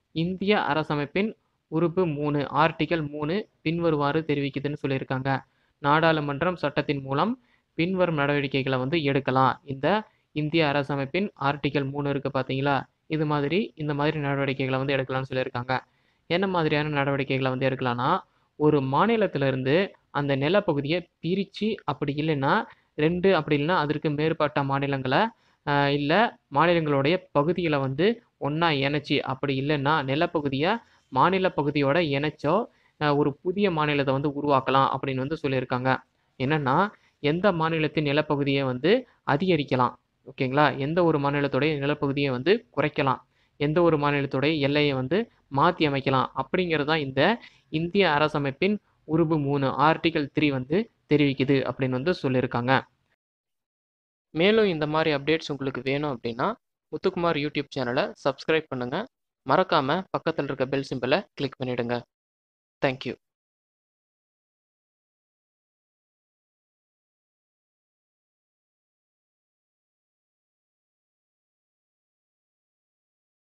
இந்திய அரசமைப்பின் உறுப்பு மூணு ஆர்டிகல் மூணு பின்வருமாறு தெரிவிக்குதுன்னு சொல்லியிருக்காங்க நாடாளுமன்றம் சட்டத்தின் மூலம் பின்வரும் நடவடிக்கைகளை வந்து எடுக்கலாம் இந்த இந்திய அரசமைப்பின் ஆர்டிகல் மூணு இருக்குது பார்த்தீங்களா இது மாதிரி இந்த மாதிரி நடவடிக்கைகளை வந்து எடுக்கலாம்னு சொல்லியிருக்காங்க என்ன மாதிரியான நடவடிக்கைகளை வந்து எடுக்கலாம்னா ஒரு மாநிலத்திலிருந்து அந்த நிலப்பகுதியை பிரித்து அப்படி இல்லைன்னா ரெண்டு அப்படி இல்லைன்னா அதற்கு மேற்பட்ட மாநிலங்களை இல்லை மாநிலங்களுடைய பகுதிகளை வந்து ஒன்றா இணைச்சி அப்படி இல்லைன்னா நிலப்பகுதியை மாநில பகுதியோட இணைச்சோ அஹ், ஒரு புதிய மாநிலத்தை வந்து உருவாக்கலாம் அப்படின்னு வந்து சொல்லியிருக்காங்க என்னன்னா எந்த மாநிலத்தின் நிலப்பகுதியை வந்து அதிகரிக்கலாம் ஓகேங்களா எந்த ஒரு மாநிலத்துடைய நிலப்பகுதியை வந்து குறைக்கலாம் எந்த ஒரு மாநிலத்துடைய எல்லையை வந்து மாற்றி அமைக்கலாம் அப்படிங்கிறது தான் இந்த இந்திய அரசமைப்பின் உறுப்பு மூணு ஆர்டிகல் த்ரீ வந்து தெரிவிக்குது அப்படின்னு வந்து சொல்லியிருக்காங்க மேலும் இந்த மாதிரி அப்டேட்ஸ் உங்களுக்கு வேணும் அப்படின்னா முத்துக்குமார் யூடியூப் சேனலை சப்ஸ்கிரைப் பண்ணுங்கள் மறக்காமல் பக்கத்தில் இருக்க பெல் சிம்பிளை கிளிக் பண்ணிவிடுங்க தேங்க்யூ